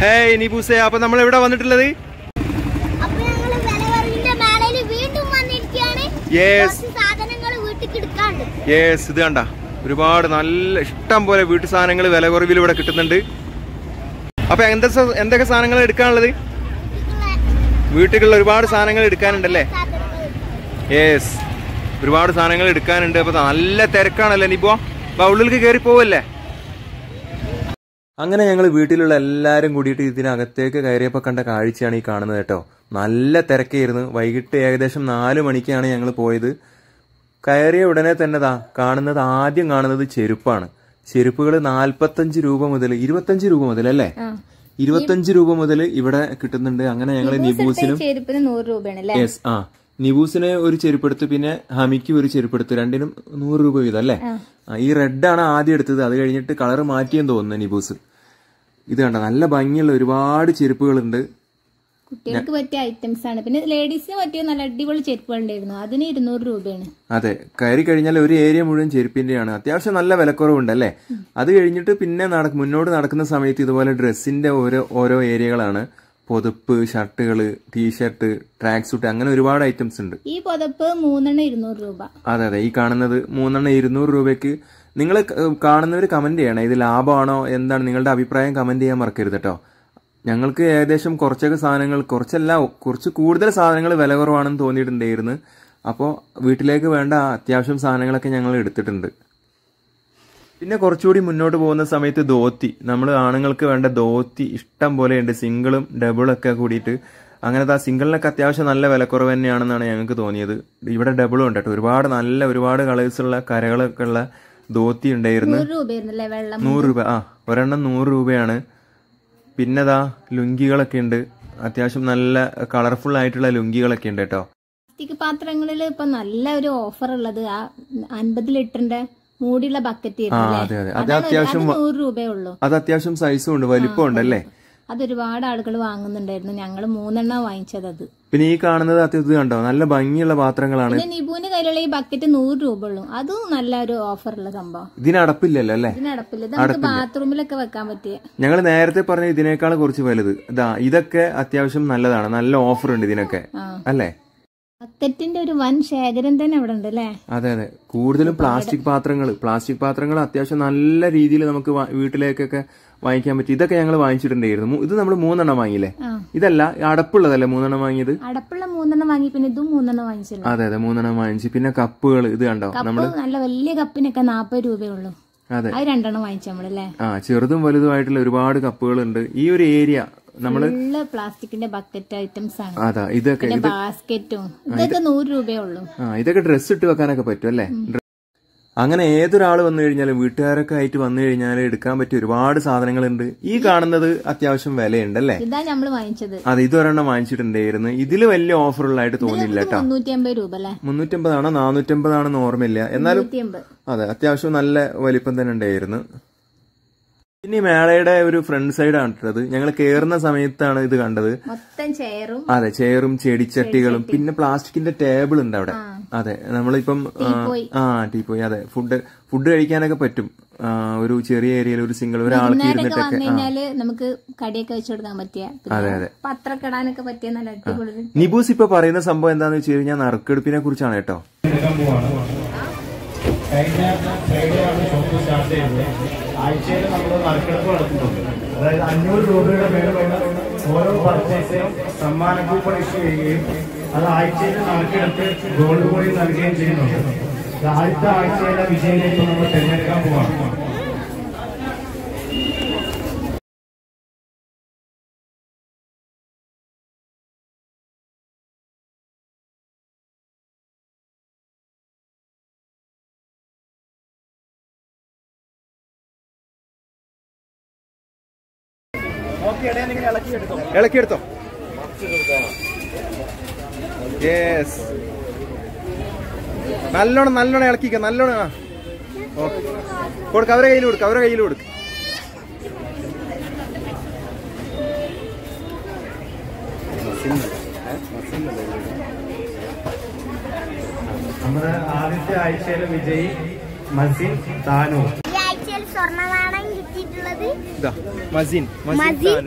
Hey നിബൂസേ അപ്പൊ നമ്മൾ എവിടെ വന്നിട്ടുള്ളത് അപ്പൊ ഞങ്ങള് വിലവറിവിന്റെ മേളയില് വീണ്ടും വന്നിരിക്കുകയാണ് യെസ് കുറച്ച് സാധനങ്ങൾ വീട്ടിൽ എടുക്കാണ്ട് യെസ് ഇത് കണ്ട ഒരുപാട് നല്ല ഇഷ്ടം പോലെ വീട്ടു സാധനങ്ങൾ വില കുറവിൽ ഇവിടെ കിട്ടുന്നുണ്ട് അപ്പൊ എന്താ സ- എന്തൊക്കെ സാധനങ്ങൾ എടുക്കാനുള്ളത് വീട്ടിലുള്ള ഒരുപാട് സാധനങ്ങൾ എടുക്കാനുണ്ടല്ലേ യെസ് ഒരുപാട് സാധനങ്ങൾ എടുക്കാനുണ്ട് അപ്പൊ നല്ല തിരക്കാണല്ലേ നിപ്പോ അപ്പൊ ഉള്ളിലേക്ക് കയറി പോവല്ലേ അങ്ങനെ ഞങ്ങൾ വീട്ടിലുള്ള എല്ലാരും കൂടിയിട്ട് ഇതിനകത്തേക്ക് കയറിയപ്പോ കണ്ട കാഴ്ചയാണ് ഈ കാണുന്നത് കേട്ടോ നല്ല തിരക്കായിരുന്നു വൈകിട്ട് ഏകദേശം നാല് മണിക്കാണ് ഞങ്ങൾ പോയത് കയറിയ ഉടനെ തന്നെ ദാ കാണുന്നത് ആദ്യം കാണുന്നത് ചെരുപ്പാണ് ചെരുപ്പുകൾ നാൽപ്പത്തഞ്ച് രൂപ മുതൽ ഇരുപത്തഞ്ച് രൂപ മുതൽ അല്ലേ ഇരുപത്തഞ്ച് രൂപ മുതൽ ഇവിടെ കിട്ടുന്നുണ്ട് അങ്ങനെ ഞങ്ങൾ നിബൂസിനും ചെരുപ്പിന് നൂറ് രൂപയാണ് അല്ലേ യെസ് ആ നിബൂസിന് ഒരു ചെരുപ്പെടുത്ത് പിന്നെ ഹമിക്ക് ഒരു ചെരുപ്പെടുത്ത് രണ്ടിനും നൂറ് രൂപ വീതം അല്ലേ ആ, ഈ റെഡ് ആണ് ആദ്യം എടുത്തത് അത് കഴിഞ്ഞിട്ട് കളർ മാറ്റിയെന്ന് തോന്നുന്നു നിബൂസ് ഇത് കണ്ട നല്ല ഭംഗിയുള്ള ഒരുപാട് ചെരുപ്പുകളുണ്ട് കുട്ടികൾക്ക് പറ്റിയ ഐറ്റംസ് ആണ് പിന്നെ ലേഡീസിന് പറ്റിയ നല്ല അടിപൊളി ചെരുപ്പുകൾ ഉണ്ടായിരുന്നു അതിന് ഇരുന്നൂറ് രൂപയാണ് അതെ കയറി കഴിഞ്ഞാൽ ഒരു ഏരിയ മുഴുവൻ ചെരുപ്പിന്റെയാണ് അത്യാവശ്യം നല്ല വിലക്കുറവുണ്ട് അല്ലേ അത് കഴിഞ്ഞിട്ട് പിന്നെ നട മുന്നോട്ട് നടക്കുന്ന സമയത്ത് ഇതുപോലെ ഡ്രസ്സിന്റെ ഓരോ ഓരോ ഏരിയകളാണ് പൊതുപ്പ് ഷർട്ടുകള് ടീഷർട്ട് ട്രാക്ക് സൂട്ട് അങ്ങനെ ഒരുപാട് ഐറ്റംസ് ഉണ്ട് ഈ പുതപ്പ് മൂന്നെണ്ണം ഇരുന്നൂറ് രൂപ അതെ അതെ ഈ കാണുന്നത് മൂന്നെണ്ണം ഇരുന്നൂറ് രൂപയ്ക്ക് നിങ്ങൾ കാണുന്നവർ കമന്റ് ചെയ്യണം ഇത് ലാഭമാണോ എന്താണ് നിങ്ങളുടെ അഭിപ്രായം കമന്റ് ചെയ്യാൻ മറക്കരുത് കേട്ടോ ഞങ്ങൾക്ക് ഏകദേശം കുറച്ചൊക്കെ സാധനങ്ങൾ കുറച്ചല്ല കുറച്ച് കൂടുതൽ സാധനങ്ങൾ വില കുറവാണെന്ന് തോന്നിയിട്ടുണ്ടായിരുന്നു അപ്പോൾ വീട്ടിലേക്ക് വേണ്ട അത്യാവശ്യം സാധനങ്ങളൊക്കെ ഞങ്ങൾ എടുത്തിട്ടുണ്ട് പിന്നെ കുറച്ചുകൂടി മുന്നോട്ട് പോകുന്ന സമയത്ത് ധോത്തി നമ്മൾ ആണുങ്ങൾക്ക് വേണ്ട ധോത്തി ഇഷ്ടം പോലെ ഉണ്ട് സിംഗിളും ഡബിളും ഒക്കെ കൂടിയിട്ട് അങ്ങനത്തെ ആ സിംഗിളിനൊക്കെ അത്യാവശ്യം നല്ല വിലക്കുറവ് തന്നെയാണെന്നാണ് ഞങ്ങൾക്ക് തോന്നിയത് ഇവിടെ ഡബിളും ഉണ്ട് കേട്ടോ ഒരുപാട് നല്ല ഒരുപാട് കളേഴ്സ് ഉള്ള കരകളൊക്കെ ഉള്ള ധോത്തി ഉണ്ടായിരുന്നു നൂറ് രൂപയായിരുന്നു അല്ലേ വെള്ളം നൂറ് രൂപ ആ ഒരെണ്ണം നൂറ് രൂപയാണ് പിന്നെതാ ലുങ്കികളൊക്കെ ഉണ്ട് അത്യാവശ്യം നല്ല കളർഫുൾ ആയിട്ടുള്ള ലുങ്കികളൊക്കെ ഉണ്ട് കേട്ടോ പ്ലാസ്റ്റിക് പാത്രങ്ങളിൽ ഇപ്പൊ നല്ല ഒരു ഓഫർ ഉള്ളത് ആ അൻപത് ലിറ്ററിന്റെ മൂടിയുള്ള ബക്കറ്റ് ആ അതെ അതെ അത് അത്യാവശ്യം വ- നൂറ് രൂപയേ ഉള്ളൂ അത് അത്യാവശ്യം സൈസും ഉണ്ട് വലിപ്പം ഉണ്ട് അല്ലേ അത് ഒരുപാട് ആളുകൾ വാങ്ങുന്നുണ്ടായിരുന്നു ഞങ്ങൾ മൂന്നെണ്ണം വാങ്ങിച്ചത് അത് പിന്നെ ഈ കാണുന്നത് അത്യാവശ്യം കണ്ടോ നല്ല ഭംഗിയുള്ള പാത്രങ്ങളാണ് പിന്നെ നിബുവിന്റെ കയ്യിലുള്ള ഈ ബക്കറ്റ് നൂറ് രൂപ ഉള്ളൂ അതും നല്ല ഒരു ഓഫർ ഉള്ള സംഭവം ഇതിന് അടപ്പില്ലല്ലോ അല്ലേ ഇതിന് അടപ്പില്ല ഇത് നമുക്ക് ബാത്റൂമിലൊക്കെ വെക്കാൻ പറ്റിയ ഞങ്ങൾ നേരത്തെ പറഞ്ഞ ഇതിനേക്കാൾ കുറച്ച് വലുത് ഇതാ ഇതൊക്കെ അത്യാവശ്യം നല്ലതാണ് നല്ല ഓഫർ ഉണ്ട് ഇതിനൊക്കെ ആ. അല്ലേ ബക്കറ്റിന്റെ ഒരു വൻ ശേഖരം തന്നെ അവിടെ ഉണ്ട് അല്ലേ അതെ അതെ കൂടുതലും പ്ലാസ്റ്റിക് പാത്രങ്ങൾ പ്ലാസ്റ്റിക് പാത്രങ്ങൾ അത്യാവശ്യം നല്ല രീതിയിൽ നമുക്ക് വാ- വീട്ടിലേക്കൊക്കെ വാങ്ങിക്കാൻ പറ്റും ഇതൊക്കെ ഞങ്ങൾ വാങ്ങിച്ചിട്ടുണ്ടായിരുന്നു മൂ- ഇത് നമ്മൾ മൂന്നെണ്ണം വാങ്ങിയില്ലേ ആ. ഇതല്ല അടപ്പുള്ളതല്ലേ മൂന്നെണ്ണം വാങ്ങിയത് അടപ്പുള്ള മൂന്നെണ്ണം വാങ്ങി പിന്നെ ഇതും മൂന്നെണ്ണം വാങ്ങിച്ചില്ല അതെ അതെ മൂന്നെണ്ണം വാങ്ങിച്ചു പിന്നെ കപ്പുകൾ ഇത് കണ്ടോ കപ്പ് നല്ല വലിയ കപ്പിനൊക്കെ നാപ്പത് രൂപയേ ഉള്ളൂ അതെ അത് രണ്ടെണ്ണം വാങ്ങിച്ചു നമ്മളല്ലേ ആ ചെറുതും വലുതുമായിട്ടുള്ള ഒരുപാട് കപ്പുകളുണ്ട് ഈ ഒരു ഏരിയ നമ്മള് ഫുള്ള് പ്ലാസ്റ്റിക്കിന്റെ ബക്കറ്റ് ഐറ്റംസ് ആണ് അതാ ഇതൊക്കെ പിന്നെ ബാസ്ക്കറ്റും ഇതൊക്കെ നൂറ് രൂപയേ ഉള്ളൂ ആ ഇതൊക്കെ ഡ്രസ്സ് ഇട്ട് വെക്കാനൊക്കെ പറ്റും അല്ലേ അങ്ങനെ ഏതൊരാൾ വന്നു കഴിഞ്ഞാലും വീട്ടുകാരൊക്കെ ആയിട്ട് വന്നു കഴിഞ്ഞാൽ എടുക്കാൻ പറ്റിയ ഒരുപാട് സാധനങ്ങളുണ്ട് ഈ കാണുന്നത് അത്യാവശ്യം വിലയുണ്ട് അല്ലേ ഇതാ നമ്മൾ വാങ്ങിച്ചത് അതെ ഇതൊരെണ്ണം വാങ്ങിച്ചിട്ടുണ്ടായിരുന്നു ഇതിൽ വലിയ ഓഫറുള്ളതായിട്ട് തോന്നിയില്ല കേട്ടോ മുന്നൂറ്റി അമ്പത് രൂപ അല്ലേ മുന്നൂറ്റമ്പതാണോ നാനൂറ്റമ്പതാണെന്ന് ഓർമ്മയില്ല എന്നാലും മുന്നൂറ്റി അമ്പത് അതെ അത്യാവശ്യം നല്ല വലിപ്പം തന്നെ ഉണ്ടായിരുന്നു പിന്നെ ഈ മേളയുടെ ഒരു ഫ്രണ്ട് സൈഡാണ് ഇട്ടത് ഞങ്ങൾ കയറുന്ന സമയത്താണ് ഇത് കണ്ടത് മൊത്തം ചെയറും അതെ ചെയറും ചെടിച്ചട്ടികളും പിന്നെ പ്ലാസ്റ്റിക്കിന്റെ ടേബിൾ ഉണ്ട് അവിടെ അതെ നമ്മളിപ്പം ആ, ആ ടീപ്പോയി അതെ ഫുഡ് ഫുഡ് കഴിക്കാനൊക്കെ പറ്റും ആ, ഒരു ചെറിയ ഏരിയയിൽ ഒരു സിംഗിൾ ഒരാൾക്ക് വൈകുന്നേരമൊക്കെ ഇരുന്നിട്ടൊക്കെ വന്നു കഴിഞ്ഞാല് നമുക്ക് കടിയൊക്കെ വെച്ചു കൊടുക്കാൻ പറ്റിയ പിന്നെ പത്രമൊക്കെ ഇടാനൊക്കെ പറ്റിയ നല്ല അടിപൊളി നിബൂസ് ഇപ്പൊ പറയുന്ന സംഭവം എന്താന്ന് വെച്ച് കഴിഞ്ഞാൽ നറുക്കെടുപ്പിനെ കുറിച്ചാണ് കേട്ടോ എടുക്കാൻ പോവാണ് കഴിഞ്ഞ ഫ്രൈഡേ ആണ് ഷോപ്പ് സ്റ്റാർട്ട് ചെയ്തത് ആഴ്ചയിൽ നമ്മൾ നറുക്കെടുപ്പ് നടത്തുന്നുണ്ട് അതായത് അഞ്ഞൂറ് രൂപയുടെ മേലുള്ള ഓരോ പർച്ചേസിനും സമ്മാന കൂപ്പൺ ഇഷ്യൂ ചെയ്യുകയും അത് ആഴ്ചയിൽ നറുക്കെടുത്ത് ഗോൾഡ് കോഴി നൽകുകയും ചെയ്യുന്നുണ്ട് ഇത് ആദ്യത്തെ ആഴ്ചയിലെ വിജയിനെ ഇപ്പോൾ നമ്മൾ തിരഞ്ഞെടുക്കാൻ പോവാണ് ഇളക്കിയെടുത്തോ യെസ് നല്ലോണം നല്ലോണം ഇളക്കിക്ക നല്ലോണം ആ ഓക്കെ കൊടുക്ക അവരെ കയ്യിൽ കൊടുക്ക അവരെ കയ്യിൽ കൊടുക്ക നമ്മുടെ ആദ്യത്തെ ആഴ്ചയിലെ വിജയി മസിൻ താനൂർ ഈ ആഴ്ചയിൽ സ്വർണ്ണ നാണയം കിട്ടിയിട്ടുള്ളത് ഇതാ മസീൻ മസീൻ മസീൻ. താനൂർ.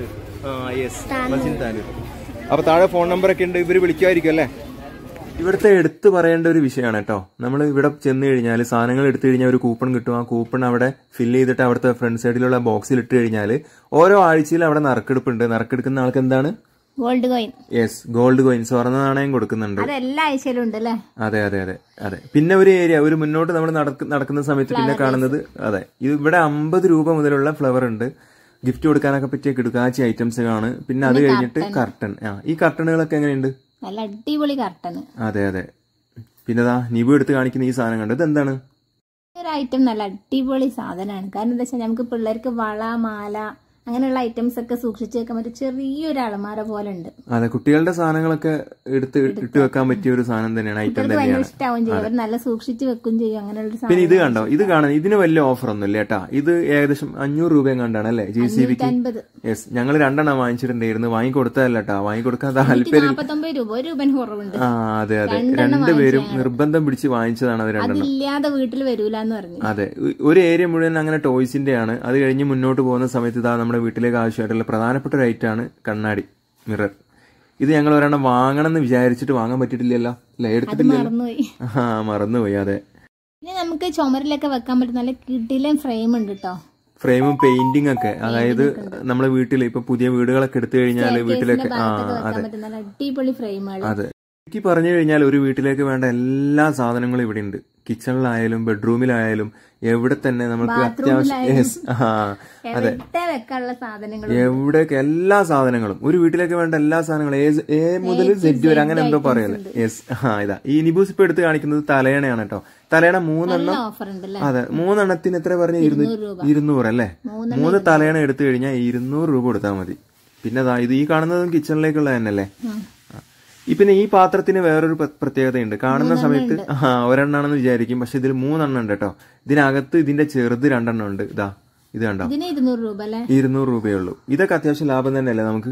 യെസ് മസിൻ താനൂർ അപ്പൊ താഴെ ഫോൺ നമ്പർ ഒക്കെ ഉണ്ട് ഇവര് വിളിക്കുമായിരിക്കും അല്ലേ ഇവിടുത്തെ എടുത്തു പറയേണ്ട ഒരു വിഷയമാണ് കേട്ടോ നമ്മൾ ഇവിടെ ചെന്ന് കഴിഞ്ഞാൽ സാധനങ്ങൾ എടുത്തു കഴിഞ്ഞാൽ ഒരു കൂപ്പൺ കിട്ടും ആ കൂപ്പൺ അവിടെ ഫില്ല് ചെയ്തിട്ട് അവിടുത്തെ ഫ്രണ്ട് സൈഡിലുള്ള ബോക്സിൽ ഇട്ട് കഴിഞ്ഞാൽ ഓരോ ആഴ്ചയിൽ അവിടെ നറുക്കെടുപ്പുണ്ട് നറുക്കെടുക്കുന്ന ആൾക്ക് എന്താണ് gold coin yes gold coin സ്വർണ്ണ നാണയം കൊടുക്കുന്നുണ്ട് അത് എല്ലാ ആഴ്ചയിലും ഉണ്ട് അല്ലേ അതെ അതെ അതെ അതെ പിന്നെ ഒരു ഏരിയ ഒരു മുന്നോട്ട് നമ്മൾ നടക്കുന്ന സമയത്ത് പിന്നെ കാണുന്നത് അതെ ഇത് ഇവിടെ അമ്പത് രൂപ മുതലുള്ള ഫ്ലവർ ഉണ്ട് ഗിഫ്റ്റ് കൊടുക്കാനൊക്കെ പറ്റിയ കിടുക്കാച്ചി ഐറ്റംസ് ആണ് പിന്നെ അത് കഴിഞ്ഞിട്ട് കർട്ടൻ ആ ഈ കർട്ടനുകളൊക്കെ എങ്ങനെയുണ്ട് നല്ല അടിപൊളി കർട്ടന് അതെ അതെ പിന്നെ ദാ നിബു എടുത്ത് കാണിക്കുന്ന ഈ സാധനം കണ്ടു ഇതെന്താണ് ഒരു ഐറ്റം നല്ല അടിപൊളി സാധനമാണ് കാരണം എന്താ വെച്ചാൽ നമുക്ക് പിള്ളേർക്ക് വള മാല അങ്ങനെയുള്ള ഐറ്റംസ് ഒക്കെ സൂക്ഷിച്ചു വെക്കാൻ പറ്റും ചെറിയൊരു അളമാര പോലെ ഉണ്ട് അതെ കുട്ടികളുടെ സാധനങ്ങളൊക്കെ എടുത്ത് ഇട്ട് വെക്കാൻ പറ്റിയ ഒരു സാധനം തന്നെയാണ് ഐറ്റം ഭയങ്കര തന്നെയാണ് ഇഷ്ടാവും ചെയ്യും അവർ നല്ല സൂക്ഷിച്ചു വെക്കും ചെയ്യും അങ്ങനെയുള്ള പിന്നെ സാധനം ഇത് കണ്ടോ ഇത് കാണാൻ ഇതിന് വലിയ ഓഫർ ഒന്നും ഇല്ല കേട്ടാ ഇത് ഏകദേശം അഞ്ഞൂറ് രൂപയും കണ്ടാണ് അല്ലേ ജി സി ബിക്ക് അൻപത് യെസ് ഞങ്ങൾ രണ്ടെണ്ണം വാങ്ങിച്ചിട്ടുണ്ടായിരുന്നു വാങ്ങിക്കൊടുത്തതല്ല കേട്ടാ വാങ്ങിക്കൊടുക്കാൻ താല്പര്യം നാപ്പത്തൊമ്പത് രൂപ ഒരു രൂപന് കുറവുണ്ട് ആ അതെ അതെ രണ്ടുപേരും നിർബന്ധം പിടിച്ച് വാങ്ങിച്ചതാണ് അത് രണ്ടെണ്ണം അതില്ലാതെ വീട്ടിൽ വരൂലെന്ന് പറഞ്ഞു അതെ ഒ- ഒരു ഏരിയ മുഴുവൻ അങ്ങനെ ടോയ്സിന്റെ ആണ് അത് കഴിഞ്ഞ് മുന്നോട്ട് പോകുന്ന സമയത്ത് ഇതാ നമ്മുടെ വീട്ടിലേക്ക് ആവശ്യമായിട്ടുള്ള പ്രധാനപ്പെട്ട ഒരു item ആണ് കണ്ണാടി മിറർ ഇത് ഞങ്ങൾ ഒരെണ്ണം വാങ്ങണം എന്ന് വിചാരിച്ചിട്ട് വാങ്ങാൻ പറ്റിയിട്ടില്ലല്ലോ അല്ലെ എടുത്തിട്ടില്ലല്ലോ മറന്നുപോയി ആ മറന്നുപോയി അതെ പിന്നെ നമുക്ക് ചുമരിലൊക്കെ വെക്കാൻ പറ്റുന്ന നല്ല കിടിലൻ ഫ്രെയിം ഉണ്ട് കേട്ടോ ഫ്രെയിമും പെയിന്റിംഗ് ഒക്കെ അതായത് നമ്മുടെ വീട്ടിൽ ഇപ്പൊ പുതിയ വീടുകളൊക്കെ എടുത്തു കഴിഞ്ഞാൽ വീട്ടിലൊക്കെ ആ ഭാഗത്തൊക്കെ വെക്കാൻ അതെ പറ്റുന്ന നല്ല അടിപൊളി ഫ്രെയിമുകൾ അതെ എനിക്ക് പറഞ്ഞു കഴിഞ്ഞാൽ ഒരു വീട്ടിലേക്ക് വേണ്ട എല്ലാ സാധനങ്ങളും ഇവിടെ ഉണ്ട് കിച്ചണിലായാലും ബെഡ്റൂമിലായാലും എവിടെ തന്നെ നമുക്ക് അത്യാവശ്യം Yes. ആ അതെ എവിടെ വെക്കാനുള്ള സാധനങ്ങൾ എവിടെയൊക്കെ എല്ലാ സാധനങ്ങളും ഒരു വീട്ടിലേക്ക് വേണ്ട എല്ലാ സാധനങ്ങളും ഏ- എ മുതൽ സെറ്റ് വരെ അങ്ങനെ എന്തോ പറയല്ലേ യെസ് ആ ഇതാ ഈ നിബൂസ് ഇപ്പൊ എടുത്ത് കാണിക്കുന്നത് തലയണയാണ് കേട്ടോ തലയണ മൂന്നെണ്ണം ഓഫർ ഉണ്ട് അല്ലേ അതെ മൂന്നെണ്ണത്തിന് എത്ര പറഞ്ഞ ഇരുന്നൂറ് അല്ലേ മൂന്ന് തലയണ എടുത്തു കഴിഞ്ഞാൽ ഇരുന്നൂറ് രൂപ കൊടുത്താൽ മതി പിന്നെ ദാ ഇത് ഈ കാണുന്നതും കിച്ചണിലേക്കുള്ള തന്നെയല്ലേ ആ. ഈ പിന്നെ ഈ പാത്രത്തിന് വേറൊരു പ്ര- പ്രത്യേകതയുണ്ട് കാണുന്ന സമയത്ത് ആ ഒരെണ്ണാണെന്ന് വിചാരിക്കും പക്ഷെ ഇതിൽ മൂന്നെണ്ണം ഉണ്ട് കേട്ടോ ഇതിനകത്ത് ഇതിന്റെ ചെറുത് രണ്ടെണ്ണം ഉണ്ട് ഇതാ ഇത് കണ്ടോ ഇതിന് ഇരുന്നൂറ് രൂപ അല്ലേ ഇരുന്നൂറ് രൂപയേ ഉള്ളൂ ഇതൊക്കെ അത്യാവശ്യം ലാഭം തന്നെയല്ലേ നമുക്ക്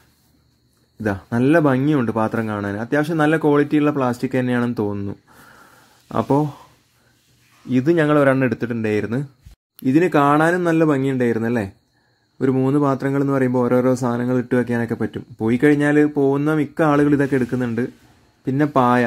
ഇതാ നല്ല ഭംഗിയുണ്ട് പാത്രം കാണാൻ അത്യാവശ്യം നല്ല ക്വാളിറ്റിയുള്ള പ്ലാസ്റ്റിക് തന്നെയാണെന്ന് തോന്നുന്നു അപ്പോൾ ഇത് ഞങ്ങൾ ഒരെണ്ണം എടുത്തിട്ടുണ്ടായിരുന്നു ഇതിന് കാണാനും നല്ല ഭംഗിയുണ്ടായിരുന്നു അല്ലേ ഒരു മൂന്ന് പാത്രങ്ങൾ എന്ന് പറയുമ്പോൾ ഓരോരോ സാധനങ്ങൾ ഇട്ട് വെക്കാനൊക്കെ പറ്റും പോയി കഴിഞ്ഞാൽ പോകുന്ന മിക്ക ആളുകൾ ഇതൊക്കെ എടുക്കുന്നുണ്ട് പിന്നെ പായ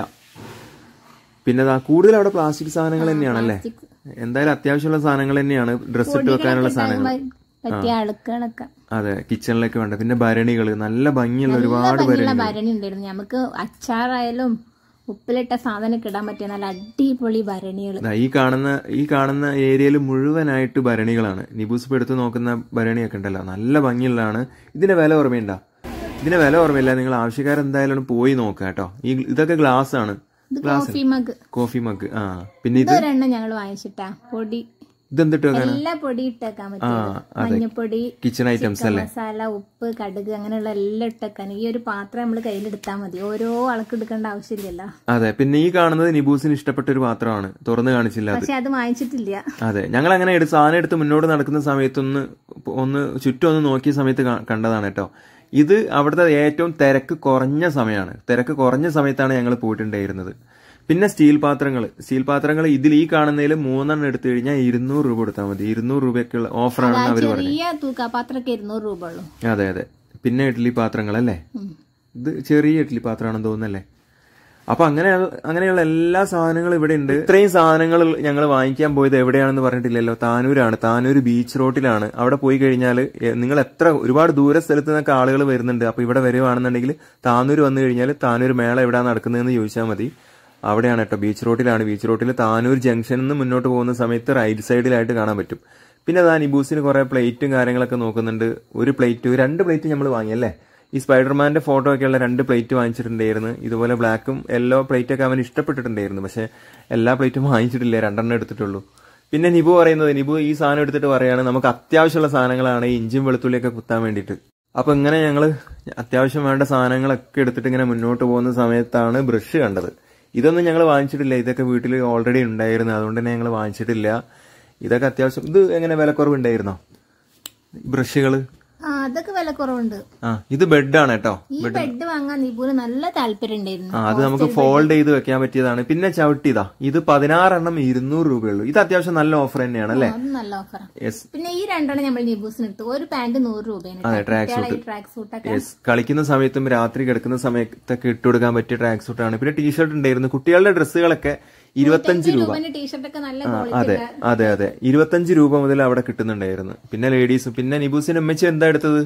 പിന്നെ ദാ കൂടുതൽ അവിടെ പ്ലാസ്റ്റിക് സാധനങ്ങൾ തന്നെയാണല്ലേ എന്തായാലും അത്യാവശ്യമുള്ള സാധനങ്ങൾ തന്നെയാണ് ഡ്രസ്സ് ഇട്ട് വെക്കാനുള്ള സാധനങ്ങൾ പറ്റിയ അളുക്കുകളൊക്കെ അതെ കിച്ചണിലേക്ക് വേണ്ട പിന്നെ ഭരണികൾ നല്ല ഭംഗിയുള്ള ഒരുപാട് ഭംഗിയുള്ള ഭരണികൾ ഭരണി ഉണ്ടായിരുന്നു നമുക്ക് അച്ചാറായാലും ഉപ്പിലിട്ട സാധനമൊക്കെ ഇടാൻ പറ്റിയ നല്ല അടിപൊളി ഭരണികൾ ദാ ഈ കാണുന്ന ഈ കാണുന്ന ഏരിയയിൽ മുഴുവനായിട്ട് ഭരണികളാണ് നിബൂസ് ഇപ്പൊ എടുത്ത് നോക്കുന്ന ഭരണിയൊക്കെ ഉണ്ടല്ലോ നല്ല ഭംഗിയുള്ളതാണ് ഇതിന്റെ വില ഓർമ്മയുണ്ടോ ഇതിന്റെ വില ഓർമ്മയില്ല നിങ്ങൾ ആവശ്യക്കാരെന്തായാലും പോയി നോക്കുക കേട്ടോ ഈ ഇതൊക്കെ ഗ്ലാസ് ആണ് ഇത് കോഫി മഗ് കോഫി മഗ് ആ പിന്നെ ഇത് ഇതൊരെണ്ണം ഞങ്ങൾ വാങ്ങിച്ചിട്ടാ പൊടി ഇതെന്തിട്ട് വെക്കാനാ എല്ലാ പൊടി ഇട്ടേക്കാൻ ആ പറ്റും അതെ മഞ്ഞപ്പൊടി കിച്ചൺ ഐറ്റംസ് ചിക്കൻ അല്ലേ മസാല ഉപ്പ് കടുക് അങ്ങനെയുള്ള എല്ലാം ഇട്ടേക്കാൻ ഈ ഒരു പാത്രം നമ്മൾ കയ്യിലെടുത്താൽ മതി ഓരോ ആൾക്ക് എടുക്കേണ്ട ആവശ്യമില്ലല്ലോ അതെ പിന്നെ ഈ കാണുന്നത് നിബൂസിന് ഇഷ്ടപ്പെട്ട ഒരു പാത്രമാണ് തുറന്നു കാണിച്ചില്ല അത് പക്ഷെ അത് വാങ്ങിച്ചിട്ടില്ല അതെ ഞങ്ങൾ അങ്ങനെ എടുത്ത് സാധനം എടുത്ത് മുന്നോട്ട് നടക്കുന്ന സമയത്തൊന്ന് ഒന്ന് ചുറ്റും ഒന്ന് നോക്കിയ സമയത്ത് കാ- കണ്ടതാണ് കേട്ടോ ഇത് അവിടുത്തെ ഏറ്റവും തിരക്ക് കുറഞ്ഞ സമയമാണ് തിരക്ക് കുറഞ്ഞ സമയത്താണ് ഞങ്ങൾ പോയിട്ടുണ്ടായിരുന്നത് പിന്നെ സ്റ്റീൽ പാത്രങ്ങൾ സ്റ്റീൽ പാത്രങ്ങൾ ഇതിൽ ഈ കാണുന്നതിൽ മൂന്നെണ്ണം എടുത്തു കഴിഞ്ഞാൽ ഇരുന്നൂറ് രൂപ കൊടുത്താൽ മതി ഇരുന്നൂറ് രൂപയ്ക്കുള്ള ഓഫറാണെന്ന് അവർ പറഞ്ഞു ചെറിയ തൂക്കാപാത്രമൊക്കെ ഇരുന്നൂറ് രൂപ ഉള്ളൂ അതെ അതെ പിന്നെ ഇഡ്ഡലി പാത്രങ്ങൾ അല്ലേ ഇത് ചെറിയ ഇഡ്ഡലി പാത്രമാണെന്ന് തോന്നുന്നല്ലേ അപ്പൊ അങ്ങനെ അങ്ങനെയുള്ള എല്ലാ സാധനങ്ങളും ഇവിടെ ഉണ്ട് ഇത്രയും സാധനങ്ങൾ ഞങ്ങൾ വാങ്ങിക്കാൻ പോയത് എവിടെയാണെന്ന് പറഞ്ഞിട്ടില്ലല്ലോ താനൂരാണ് താനൂർ ബീച്ച് റോഡിലാണ് അവിടെ പോയി കഴിഞ്ഞാൽ നിങ്ങൾ എത്ര ഒരുപാട് ദൂര സ്ഥലത്ത് നിന്നൊക്കെ ആളുകൾ വരുന്നുണ്ട് അപ്പൊ ഇവിടെ വരുവാണെന്നുണ്ടെങ്കിൽ താനൂർ വന്നു കഴിഞ്ഞാൽ താനൂർ മേള എവിടെയാണ് നടക്കുന്നതെന്ന് ചോദിച്ചാൽ മതി അവിടെയാണ് കേട്ടോ ബീച്ച് റോഡിലാണ് ബീച്ച് റോഡിൽ താനൂർ ജംഗ്ഷനിൽ നിന്ന് മുന്നോട്ട് പോകുന്ന സമയത്ത് റൈറ്റ് സൈഡിലായിട്ട് കാണാൻ പറ്റും പിന്നെ അതാ നിബൂസിന് കുറെ പ്ലേറ്റും കാര്യങ്ങളൊക്കെ നോക്കുന്നുണ്ട് ഒരു പ്ലേറ്റ് രണ്ട് പ്ലേറ്റ് നമ്മൾ വാങ്ങിയല്ലേ ഈ സ്പൈഡർമാന്റെ ഫോട്ടോ ഒക്കെയുള്ള രണ്ട് പ്ലേറ്റ് വാങ്ങിച്ചിട്ടുണ്ടായിരുന്നു ഇതുപോലെ ബ്ലാക്കും യെല്ലോ പ്ലേറ്റ് ഒക്കെ അവൻ ഇഷ്ടപ്പെട്ടിട്ടുണ്ടായിരുന്നു പക്ഷെ എല്ലാ പ്ലേറ്റും വാങ്ങിച്ചിട്ടില്ല രണ്ടെണ്ണം എടുത്തിട്ടുള്ളൂ പിന്നെ നിബു പറയുന്നത് നിബു ഈ സാധനം എടുത്തിട്ട് പറയാണ് നമുക്ക് അത്യാവശ്യമുള്ള സാധനങ്ങളാണ് ഈ ഇഞ്ചും വെളുത്തുള്ളിയൊക്കെ കുത്താൻ വേണ്ടിയിട്ട് അപ്പൊ ഇങ്ങനെ ഞങ്ങള് അത്യാവശ്യം വേണ്ട സാധനങ്ങളൊക്കെ എടുത്തിട്ട് ഇങ്ങനെ മുന്നോട്ട് പോകുന്ന സമയത്താണ് ബ്രഷ് കണ്ടത് ഇതൊന്നും ഞങ്ങൾ വാങ്ങിച്ചിട്ടില്ല ഇതൊക്കെ വീട്ടിൽ ഓൾറെഡി ഉണ്ടായിരുന്നു അതുകൊണ്ട് തന്നെ ഞങ്ങൾ വാങ്ങിച്ചിട്ടില്ല ഇതൊക്കെ അത്യാവശ്യം ഇത് എങ്ങനെ വിലക്കുറവ് ഉണ്ടായിരുന്നോ ബ്രഷുകൾ ആ അതൊക്കെ വില കുറവുണ്ട് ആ ഇത് ബെഡാണ് കേട്ടോ ഈ ബെഡ് വാങ്ങാൻ നിപുന് നല്ല താല്പര്യം ഉണ്ടായിരുന്നു ആ അത് നമുക്ക് ഫോൾഡ് ചെയ്ത് വെക്കാൻ പറ്റിയതാണ് പിന്നെ ചവിട്ടിതാ ഇത് പതിനാറെണ്ണം ഇരുന്നൂറ് രൂപയുള്ളൂ ഇത് അത്യാവശ്യം നല്ല ഓഫർ തന്നെയാണ് അല്ലേ അത് നല്ല ഓഫറാണ് യെസ് പിന്നെ ഈ രണ്ടെണ്ണം നമ്മൾ നിബൂസിന് എടുത്തു ഒരു പാന്റ് നൂറ് രൂപയാണ് അതെ ട്രാക്ക് സൂട്ട് ട്രാക്ക് സൂട്ടൊക്കെ യെസ് കളിക്കുന്ന സമയത്തും രാത്രി കിടക്കുന്ന സമയത്തൊക്കെ ഇട്ട് കൊടുക്കാൻ പറ്റിയ ട്രാക്ക് സൂട്ടാണ് പിന്നെ ടീഷർട്ട് ഉണ്ടായിരുന്നു കുട്ടികളുടെ ഡ്രസ്സുകളൊക്കെ ഇരുപത്തഞ്ച് രൂപ രൂപന്റെ ടീഷർട്ടൊക്കെ നല്ല ആ, ക്വാളിറ്റി അതെ അതെ അതെ ഇരുപത്തഞ്ച് രൂപ മുതൽ അവിടെ കിട്ടുന്നുണ്ടായിരുന്നു പിന്നെ ലേഡീസ് പിന്നെ നിബൂസിന് അമ്മച്ചി എന്താ എടുത്തത്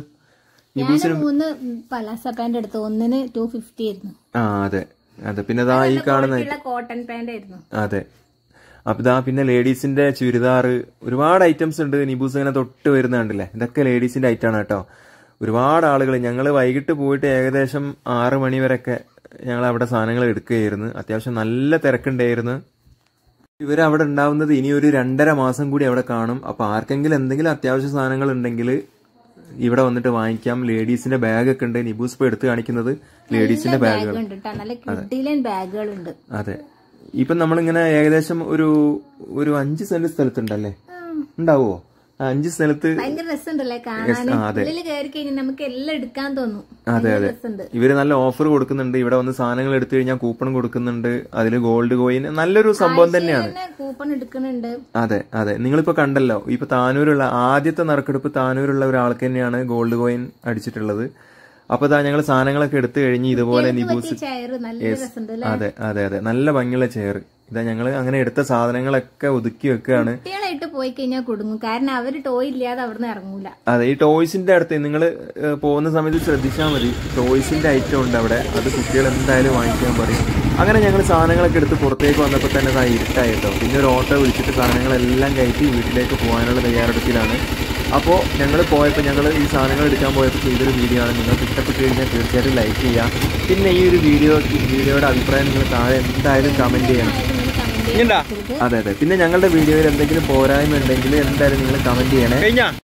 ഞാൻ മൂന്ന് പലാസ പാന്റ് എടുത്തു ഒന്നിന് ടു ഫിഫ്റ്റി ആയിരുന്നു ആ അതെ അതെ പിന്നെ ദാ ഈ കാണുന്ന കോട്ടൺ പാന്റ് ആയിരുന്നു അതെ അപ്പൊ ഇതാ പിന്നെ ലേഡീസിന്റെ ചുരിദാർ ഒരുപാട് ഐറ്റംസ് ഉണ്ട് നിബൂസ് ഇങ്ങനെ തൊട്ട് വരുന്ന കണ്ടില്ലേ ഇതൊക്കെ ലേഡീസിന്റെ ഐറ്റം ആണ് കേട്ടോ ഒരുപാട് ആളുകൾ ഞങ്ങൾ വൈകിട്ട് പോയിട്ട് ഏകദേശം ആറ് മണി വരെയൊക്കെ ഞങ്ങൾ അവിടെ സാധനങ്ങൾ എടുക്കുകയായിരുന്നു അത്യാവശ്യം നല്ല തിരക്കുണ്ടായിരുന്നു ഇവരവിടെ ഉണ്ടാവുന്നത് ഇനി ഒരു രണ്ടര മാസം കൂടി അവിടെ കാണും അപ്പൊ ആർക്കെങ്കിലും എന്തെങ്കിലും അത്യാവശ്യ സാധനങ്ങൾ ഉണ്ടെങ്കിൽ ഇവിടെ വന്നിട്ട് വാങ്ങിക്കാം ലേഡീസിന്റെ ബാഗ് ഒക്കെ ഉണ്ട് നിബൂസ് ഇപ്പൊ എടുത്ത് കാണിക്കുന്നത് ലേഡീസിന്റെ ബാഗുകൾ ഉണ്ട് കേട്ടോ നല്ല കിഡിലൻ ബാഗുകളുണ്ട് അതെ ഇപ്പൊ നമ്മളിങ്ങനെ ഏകദേശം ഒരു ഒരു അഞ്ച് സെന്റ് സ്ഥലത്തുണ്ടല്ലേ ഉണ്ടാവോ ആ അഞ്ച് സ്ഥലത്ത് ഭയങ്കര രസമുണ്ടല്ലേ കാണാൻ ആ, അതെ. ഉള്ളിൽ കയറി കഴിഞ്ഞാൽ നമുക്ക് എല്ലാം എടുക്കാൻ തോന്നും അതെ ഭയങ്കര അതെ രസമുണ്ട് ഇവര് നല്ല ഓഫർ കൊടുക്കുന്നുണ്ട് ഇവിടെ വന്ന് സാധനങ്ങൾ എടുത്തു കഴിഞ്ഞാൽ കൂപ്പൺ കൊടുക്കുന്നുണ്ട് അതിൽ ഗോൾഡ് കോയിൻ നല്ലൊരു സംഭവം തന്നെയാണ് പിന്നെ കൂപ്പൺ എടുക്കുന്നുണ്ട് അതെ അതെ നിങ്ങളിപ്പോ കണ്ടല്ലോ ഇപ്പൊ താനൂരുള്ള ആദ്യത്തെ നറുക്കെടുപ്പ് താനൂരുള്ള ഒരാൾക്ക് തന്നെയാണ് ഗോൾഡ് കോയിൻ അടിച്ചിട്ടുള്ളത് അപ്പൊ ഇതാ ഞങ്ങൾ സാധനങ്ങളൊക്കെ എടുത്തു കഴിഞ്ഞ് ഇതുപോലെ നിബൂസ് ചെയർ നല്ല രസമുണ്ട് അല്ലേ അതെ അതെ അതെ നല്ല ഭംഗിയുള്ള ചെയർ ഇതാ ഞങ്ങൾ അങ്ങനെ എടുത്ത സാധനങ്ങളൊക്കെ ഒതുക്കി വെക്കുകയാണ് കുട്ടികളായിട്ട് പോയി കഴിഞ്ഞാൽ കുടുങ്ങും കാരണം അവര് ടോയ് ഇല്ലാതെ അവിടുന്ന് ഇറങ്ങൂല അതെ ഈ ടോയ്സിന്റെ അടുത്ത് നിങ്ങൾ പോകുന്ന സമയത്ത് ശ്രദ്ധിച്ചാൽ മതി ടോയ്സിന്റെ ഐറ്റം ഉണ്ട് അവിടെ അത് കുട്ടികൾ എന്തായാലും വാങ്ങിക്കാൻ പറയും അങ്ങനെ ഞങ്ങൾ സാധനങ്ങളൊക്കെ എടുത്ത് പുറത്തേക്ക് വന്നപ്പോൾ തന്നെ ഇതാ ഇരുട്ടായി കേട്ടോ പിന്നെ ഒരു ഓട്ടോ വിളിച്ചിട്ട് സാധനങ്ങളെല്ലാം കയറ്റി വീട്ടിലേക്ക് പോകാനുള്ള തയ്യാറെടുപ്പിലാണ് അപ്പോൾ ഞങ്ങൾ പോയപ്പോൾ ഞങ്ങൾ ഈ സാധനങ്ങൾ എടുക്കാൻ പോയപ്പോൾ ചെയ്തൊരു വീഡിയോ ആണ് നിങ്ങൾക്ക് ഇഷ്ടപ്പെട്ട് കഴിഞ്ഞാൽ തീർച്ചയായിട്ടും ലൈക്ക് ചെയ്യുക പിന്നെ ഈ ഒരു വീഡിയോ വീഡിയോയുടെ അഭിപ്രായം നിങ്ങൾ താഴെ എന്തായാലും കമൻറ്റ് ചെയ്യണം കമന്റ് അതെ അതെ പിന്നെ ഞങ്ങളുടെ വീഡിയോയിൽ എന്തെങ്കിലും പോരായ്മ ഉണ്ടെങ്കിൽ എന്തായാലും നിങ്ങൾ കമൻറ്റ് ചെയ്യണേ